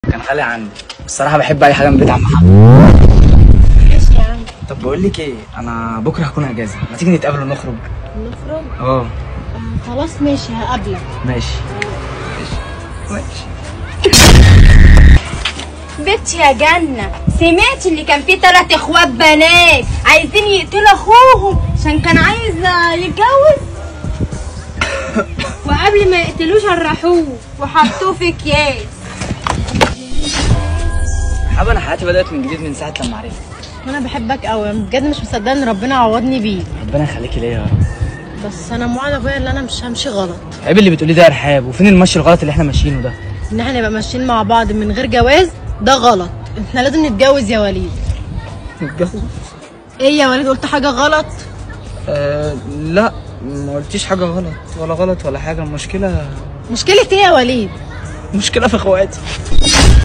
كان غالي عندي الصراحه بحب اي حاجه من بيت عم محمد ماشي يا عم طب بقول لك ايه انا بكره هكون اجازه ما تيجي نتقابل ونخرج نخرج اه خلاص ماشي هقابلك ماشي ماشي بنتي يا جنة سمعت اللي كان فيه تلات اخوات بنات عايزين يقتلوا اخوهم عشان كان عايز آه، يتجوز وقبل ما يقتلوه شرحوه وحطوه في اكياس حابب انا حياتي بدات من جديد من ساعه لما عرفت انا بحبك قوي بجد مش مصدقه ان ربنا عوضني بيه ربنا يخليكي ليا يا رب بس انا موعده ابويا ان انا مش همشي غلط عيب اللي بتقوليه ده يا رحاب وفين المشي الغلط اللي احنا ماشيينه ده ان احنا نبقى ماشيين مع بعض من غير جواز ده غلط احنا لازم نتجوز يا وليد نتجوز ايه يا وليد قلت حاجه غلط أه لا ما قلتيش حاجه غلط ولا غلط ولا حاجه المشكله مشكله ايه يا وليد مشكله في اخواتي